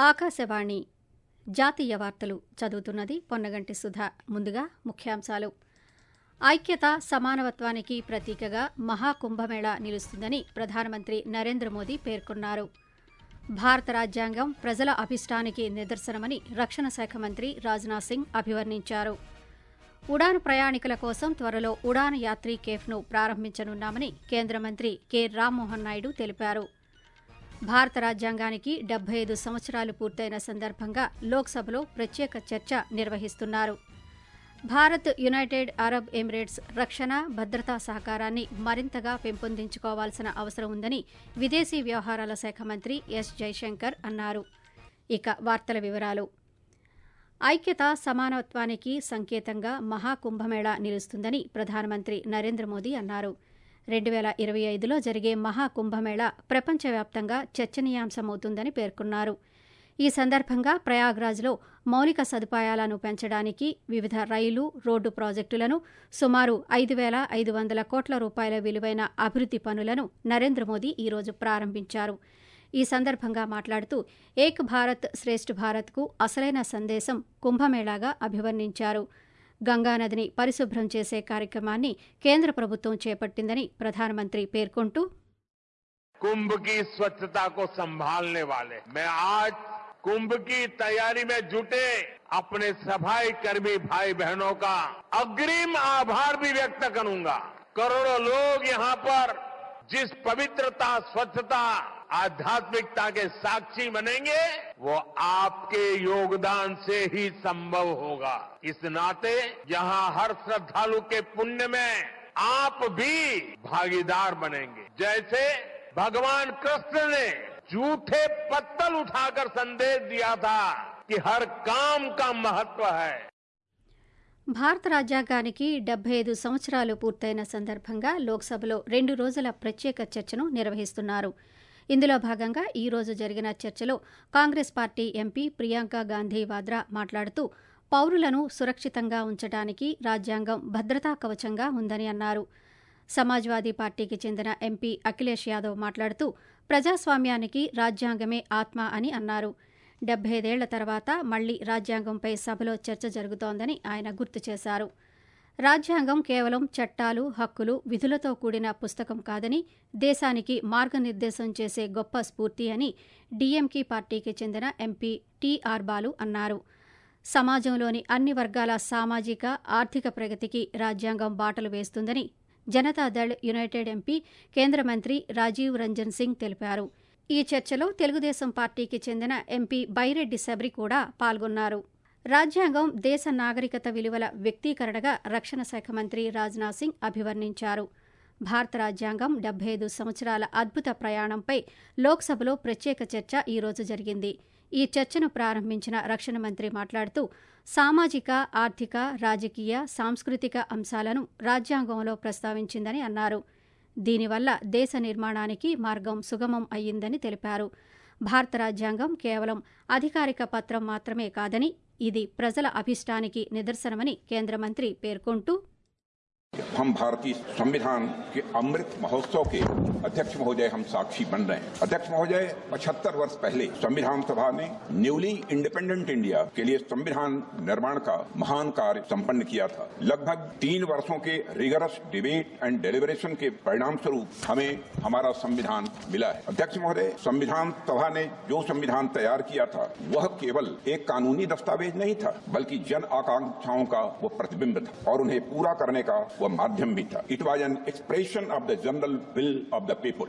ఆకాశవాణి జాతీయ వార్తలు చదువుతున్నది పొన్నగంటి సుధ ముందుగా ముఖ్యాంశాలు ఐక్యత సమానవత్వానికి ప్రతీకగా మహాకుంభమేళా నిలుస్తుందని ప్రధానమంత్రి నరేంద్ర మోదీ పేర్కొన్నారు భారత రాజ్యాంగం ప్రజల అభిష్టానికి నిదర్శనమని రక్షణ శాఖ మంత్రి రాజ్నాథ్ సింగ్ అభివర్ణించారు ఉడాన్ ప్రయాణికుల కోసం త్వరలో ఉడాన్ యాత్రీ కేఫ్ను ప్రారంభించనున్నామని కేంద్ర మంత్రి కె రామ్మోహన్ నాయుడు తెలిపారు భారత రాజ్యాంగానికి డెబ్బై ఐదు సంవత్సరాలు పూర్తయిన సందర్భంగా లోక్సభలో ప్రత్యేక చర్చ నిర్వహిస్తున్నారు భారత్ యునైటెడ్ అరబ్ ఎమిరేట్స్ రక్షణ భద్రతా సహకారాన్ని మరింతగా పెంపొందించుకోవాల్సిన అవసరం ఉందని విదేశీ వ్యవహారాల శాఖ మంత్రి ఎస్ జైశంకర్ అన్నారు ఇక వార్తల వివరాలు ఐక్యత సమానత్వానికి సంకేతంగా మహాకుంభమేళా నిలుస్తుందని ప్రధానమంత్రి నరేంద్ర మోదీ అన్నారు రెండు వేల ఇరవై ఐదులో జరిగే మహాకుంభమేళా ప్రపంచవ్యాప్తంగా చర్చనీయాంశమవుతుందని పేర్కొన్నారు ఈ సందర్భంగా ప్రయాగ్రాజ్లో మౌలిక సదుపాయాలను పెంచడానికి వివిధ రైలు రోడ్డు ప్రాజెక్టులను సుమారు ఐదు వేల ఐదు వందల కోట్ల రూపాయల విలువైన అభివృద్ది పనులను నరేంద్ర మోదీ ఈరోజు ప్రారంభించారు ఈ సందర్భంగా మాట్లాడుతూ ఏక్ భారత్ శ్రేష్ఠ భారత్కు అసలైన సందేశం కుంభమేళాగా అభివర్ణించారు గంగానదిని పరిశుభ్రం చేసే కార్యక్రమాన్ని కేంద్ర ప్రభుత్వం చేపట్టిందని ప్రధానమంత్రి పేర్కొంటూ कुंभ की स्वच्छता को संभालने वाले मैं आज कुंभ की तैयारी में जुटे अपने सफाई कर्मी भाई बहनों का अग्रिम आभार भी व्यक्त करूंगा करोड़ों लोग यहाँ पर जिस पवित्रता स्वच्छता आध्यात्मिकता के साक्षी बनेंगे वो आपके योगदान से ही संभव होगा इस नाते यहाँ हर श्रद्धालु के पुण्य में आप भी भागीदार बनेंगे जैसे भगवान कृष्ण ने झूठे पत्तल उठाकर संदेश दिया था कि हर काम का महत्व है భారత రాజ్యాంగానికి డెబ్బై ఐదు సంవత్సరాలు పూర్తయిన సందర్భంగా లోక్సభలో రెండు రోజుల ప్రత్యేక చర్చను నిర్వహిస్తున్నారు ఇందులో భాగంగా ఈ రోజు జరిగిన చర్చలో కాంగ్రెస్ పార్టీ ఎంపీ ప్రియాంక గాంధీ వాద్రా మాట్లాడుతూ పౌరులను సురక్షితంగా ఉంచడానికి రాజ్యాంగం భద్రతా కవచంగా ఉందని అన్నారు సమాజ్వాదీ పార్టీకి చెందిన ఎంపీ అఖిలేష్ యాదవ్ మాట్లాడుతూ ప్రజాస్వామ్యానికి రాజ్యాంగమే ఆత్మ అని అన్నారు డెబ్బై ఐదేళ్ల తర్వాత మళ్లీ రాజ్యాంగంపై సభలో చర్చ జరుగుతోందని ఆయన గుర్తు చేశారు రాజ్యాంగం కేవలం చట్టాలు హక్కులు విధులతో కూడిన పుస్తకం కాదని దేశానికి మార్గనిర్దేశం చేసే గొప్ప స్ఫూర్తి అని డీఎంకీ పార్టీకి చెందిన ఎంపీ టీఆర్ బాలు అన్నారు సమాజంలోని అన్ని వర్గాల సామాజిక ఆర్థిక ప్రగతికి రాజ్యాంగం బాటలు వేస్తుందని జనతాదళ్ యునైటెడ్ ఎంపీ కేంద్ర మంత్రి రాజీవ్ రంజన్ సింగ్ తెలిపారు ఈ చర్చలో తెలుగుదేశం పార్టీకి చెందిన ఎంపీ బైరెడ్డి శబరి కూడా పాల్గొన్నారు రాజ్యాంగం దేశ నాగరికత విలువల వ్యక్తీకరణగా రక్షణ శాఖ మంత్రి రాజ్నాథ్ సింగ్ అభివర్ణించారు భారత రాజ్యాంగం డెబ్బై ఐదు సంవత్సరాల అద్భుత ప్రయాణంపై లోక్సభలో ప్రత్యేక చర్చ ఈ రోజు జరిగింది ఈ చర్చను ప్రారంభించిన రక్షణ మంత్రి మాట్లాడుతూ సామాజిక ఆర్థిక రాజకీయ సాంస్కృతిక అంశాలను రాజ్యాంగంలో ప్రస్తావించిందని అన్నారు దీనివల్ల దేశ నిర్మాణానికి మార్గం సుగమం అయ్యిందని తెలిపారు భారత రాజ్యాంగం కేవలం అధికారిక పత్రం మాత్రమే కాదని ఇది ప్రజల అభిష్టానికి నిదర్శనమని కేంద్ర మంత్రి పేర్కొంటూ हम भारतीय संविधान के अमृत महोत्सव के अध्यक्ष महोदय हम साक्षी बन रहे हैं अध्यक्ष महोदय पचहत्तर वर्ष पहले संविधान सभा ने न्यूली इंडिपेंडेंट इंडिया के लिए संविधान निर्माण का महान कार्य संपन्न किया था लगभग तीन वर्षों के रिगरस डिबेट एंड डेलिब्रेशन के परिणाम स्वरूप हमें हमारा संविधान मिला है अध्यक्ष महोदय संविधान सभा ने जो संविधान तैयार किया था वह केवल एक कानूनी दस्तावेज नहीं था बल्कि जन आकांक्षाओं का वो प्रतिबिंब था और उन्हें पूरा करने का वह माध्यम भी था it was an expression of the general will of the people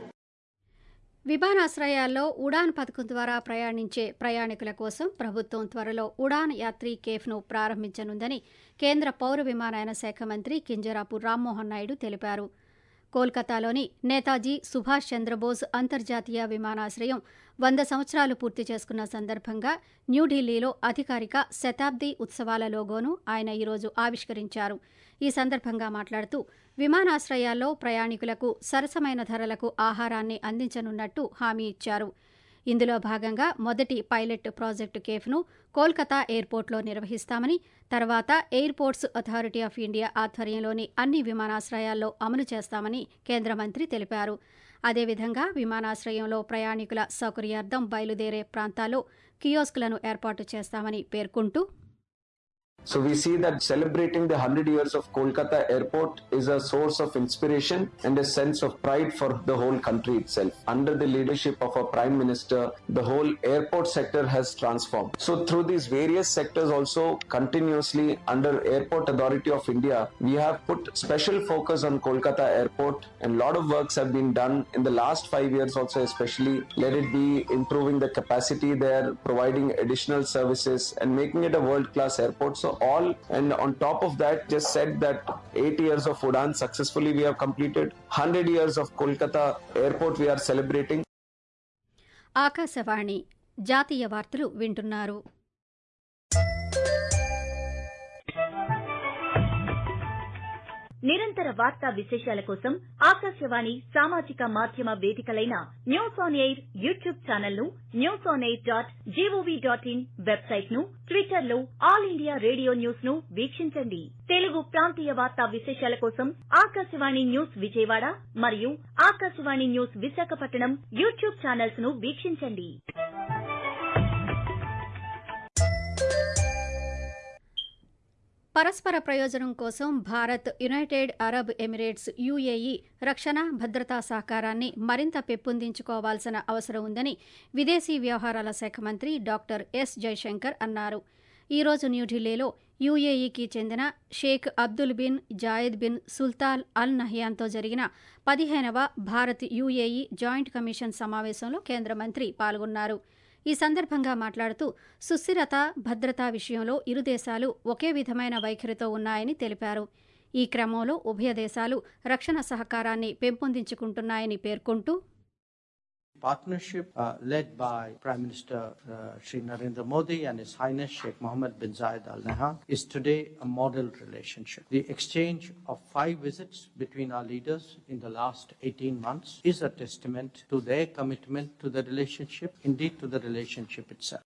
విమానాశ్రయాల్లో ఉడాన్ పథకం ద్వారా ప్రయాణించే ప్రయాణికుల కోసం ప్రభుత్వం త్వరలో ఉడాన్ యాత్రీ కేఫ్ను ప్రారంభించనుందని కేంద్ర పౌర విమానయాన శాఖ మంత్రి కింజరాపు రామ్మోహన్ నాయుడు తెలిపారు కోల్కతాలోని నేతాజీ సుభాష్ చంద్రబోస్ అంతర్జాతీయ విమానాశ్రయం వంద సంవత్సరాలు పూర్తి చేసుకున్న సందర్భంగా న్యూఢిల్లీలో అధికారిక శతాబ్ది ఉత్సవాల లోగోను ఆయన ఈరోజు ఆవిష్కరించారు ఈ సందర్భంగా మాట్లాడుతూ విమానాశ్రయాల్లో ప్రయాణికులకు సరసమైన ధరలకు ఆహారాన్ని అందించనున్నట్టు హామీ ఇచ్చారు ఇందులో భాగంగా మొదటి పైలట్ ప్రాజెక్టు కేఫ్ను కోల్కతా ఎయిర్పోర్ట్లో నిర్వహిస్తామని తర్వాత ఎయిర్పోర్ట్స్ అథారిటీ ఆఫ్ ఇండియా ఆధ్వర్యంలోని అన్ని విమానాశ్రయాల్లో అమలు చేస్తామని కేంద్ర మంత్రి తెలిపారు అదేవిధంగా విమానాశ్రయంలో ప్రయాణికుల సౌకర్యార్థం బయలుదేరే ప్రాంతాల్లో కియోస్క్లను ఏర్పాటు చేస్తామని పేర్కొంటూ So we see that celebrating the 100 years of Kolkata airport is a source of inspiration and a sense of pride for the whole country itself. Under the leadership of our Prime Minister, the whole airport sector has transformed. So through these various sectors also continuously under Airport Authority of India, we have put special focus on Kolkata airport and lot of works have been done in the last five years also especially. Let it be improving the capacity there, providing additional services and making it a world-class airport. So all and on top of that just said that 8 years of Udan successfully we have completed 100 years of Kolkata airport we are celebrating Akashvani జాతీయ వార్తలు వింటున్నారు నిరంతర వార్తా విశేషాల కోసం ఆకాశవాణి సామాజిక మాధ్యమ వేదికలైన news on air YouTube channel ను news on air dot G O V dot in website ను ట్విట్టర్ లో ఆల్ ఇండియా రేడియో న్యూస్ ను వీక్షించండి తెలుగు ప్రాంతీయ వార్తా విశేషాల కోసం ఆకాశవాణి న్యూస్ విజయవాడ మరియు Akashvani news Visakhapatnam YouTube channels ను వీక్షించండి పరస్పర ప్రయోజనం కోసం Bharat United Arab Emirates UAE రక్షణ భద్రతా సహకారాన్ని మరింత పెంపొందించుకోవాల్సిన అవసరం ఉందని విదేశీ వ్యవహారాల శాఖ మంత్రి డాక్టర్ ఎస్ జైశంకర్ అన్నారు ఈ రోజు న్యూఢిల్లీలో యుఏఈకి చెందిన Sheikh Abdul bin Zayed bin Sultan Al నహ్యాన్తో జరిగిన పదిహేనవ భారత్ యుఏఈ జాయింట్ కమిషన్ సమావేశంలో కేంద్ర మంత్రి పాల్గొన్నారు ఈ సందర్భంగా మాట్లాడుతూ సుస్థిరత భద్రతా విషయంలో ఇరు దేశాలు ఒకే విధమైన వైఖరితో ఉన్నాయని తెలిపారు ఈ క్రమంలో ఉభయ దేశాలు రక్షణ సహకారాన్ని పెంపొందించుకుంటున్నాయని పేర్కొంటూ partnership uh, led by Prime Minister uh, Sri Narendra Modi and His Highness Sheikh Mohammed bin Zayed Al Nahyan is today a model relationship. The exchange of five visits between our leaders in the last 18 months is a testament to their commitment to the relationship, indeed to the relationship itself.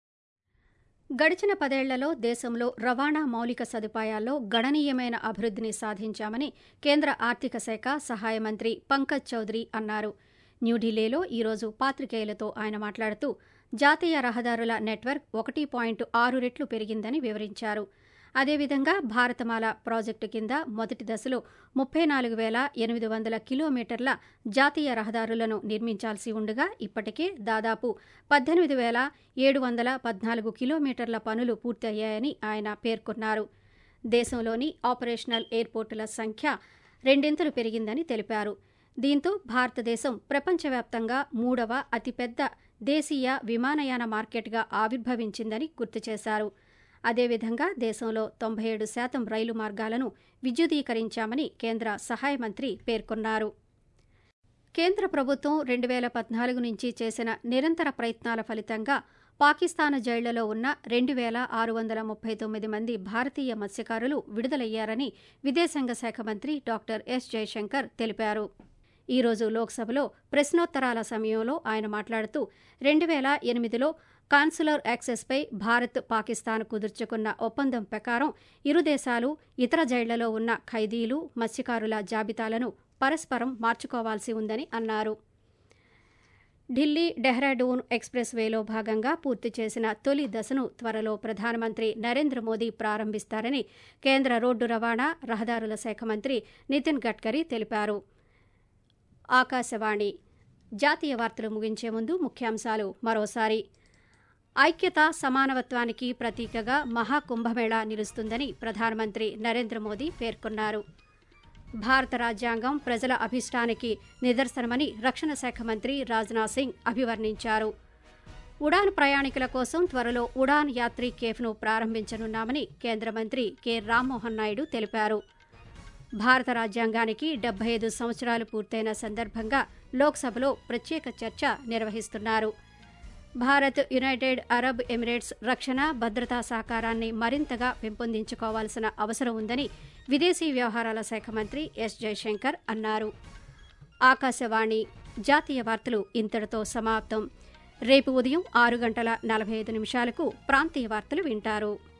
గడిచిన పదేళ్లలో దేశంలో రవాణా మౌలిక సదుపాయాల్లో గణనీయమైన అభివృద్ధిని సాధించామని కేంద్ర ఆర్థిక శాఖ సహాయ మంత్రి పంకజ్ చౌదరి అన్నారు న్యూఢిల్లీలో ఈరోజు పాత్రికేయులతో ఆయన మాట్లాడుతూ జాతీయ రహదారుల నెట్వర్క్ ఒకటి పాయింట్ ఆరు రెట్లు పెరిగిందని వివరించారు అదేవిధంగా భారతమాల ప్రాజెక్టు కింద మొదటి దశలో ముప్పై నాలుగు వేల ఎనిమిది వందల కిలోమీటర్ల జాతీయ రహదారులను నిర్మించాల్సి ఉండగా ఇప్పటికే దాదాపు పద్దెనిమిది వేల ఏడు వందల పద్నాలుగు కిలోమీటర్ల పనులు పూర్తయ్యాయని ఆయన పేర్కొన్నారు దేశంలోని ఆపరేషనల్ ఎయిర్పోర్టుల సంఖ్య రెండింతలు పెరిగిందని తెలిపారు దీంతో భారతదేశం ప్రపంచవ్యాప్తంగా మూడవ అతిపెద్ద దేశీయ విమానయాన మార్కెట్గా ఆవిర్భవించిందని గుర్తు చేశారు అదేవిధంగా దేశంలో తొంభై ఏడు శాతం రైలు మార్గాలను విద్యుదీకరించామని కేంద్ర సహాయ మంత్రి పేర్కొన్నారు కేంద్ర ప్రభుత్వం రెండు వేల పద్నాలుగు నుంచి చేసిన నిరంతర ప్రయత్నాల ఫలితంగా పాకిస్తాన్ జైళ్లలో ఉన్న రెండు వేల ఆరు వందల ముప్పై తొమ్మిది మంది భారతీయ మత్స్యకారులు విడుదలయ్యారని విదేశాంగ శాఖ మంత్రి డాక్టర్ ఎస్ జయశంకర్ తెలిపారు ఈ రోజు లోక్సభలో ప్రశ్నోత్తరాల సమయంలో ఆయన మాట్లాడుతూ రెండు వేల ఎనిమిదిలో కాన్సులర్ యాక్సెస్పై భారత్ పాకిస్తాన్ కుదుర్చుకున్న ఒప్పందం ప్రకారం ఇరు దేశాలు ఇతర జైళ్లలో ఉన్న ఖైదీలు మత్స్యకారుల జాబితాలను పరస్పరం మార్చుకోవాల్సి ఉందని అన్నారు ఢిల్లీ డెహ్రాడూన్ ఎక్స్ప్రెస్ వేలో భాగంగా పూర్తి చేసిన తొలి దశను త్వరలో ప్రధానమంత్రి నరేంద్ర మోదీ ప్రారంభిస్తారని కేంద్ర రోడ్డు రవాణా రహదారుల శాఖ మంత్రి నితిన్ గడ్కరీ తెలిపారు ఆకాశవాణి జాతీయ వార్తలు ముగించే ముందు ముఖ్యాంశాలు మరోసారి ఐక్యత సమానవత్వానికి ప్రతీకగా మహాకుంభమేళా నిలుస్తుందని ప్రధానమంత్రి నరేంద్ర మోదీ పేర్కొన్నారు భారత రాజ్యాంగం ప్రజల అభిష్టానికి నిదర్శనమని రక్షణ శాఖ మంత్రి రాజ్నాథ్ సింగ్ అభివర్ణించారు ఉడాన్ ప్రయాణికుల కోసం త్వరలో ఉడాన్ యాత్రి కేఫ్ను ప్రారంభించనున్నామని కేంద్ర మంత్రి కె రామ్మోహన్ నాయుడు తెలిపారు భారత రాజ్యాంగానికి డెబ్బై ఐదు సంవత్సరాలు పూర్తయిన సందర్భంగా లోక్సభలో ప్రత్యేక చర్చ నిర్వహిస్తున్నారు భారత్ యునైటెడ్ అరబ్ ఎమిరేట్స్ రక్షణ భద్రతా సహకారాన్ని మరింతగా పెంపొందించుకోవాల్సిన అవసరం ఉందని విదేశీ వ్యవహారాల శాఖ మంత్రి ఎస్ జయశంకర్ అన్నారు ఆకాశవాణి జాతీయ వార్తలు ఇంతటితో సమాప్తం రేపు ఉదయం ఆరు గంటల నలభై ఐదు నిమిషాలకు ప్రాంతీయ వార్తలు వింటారు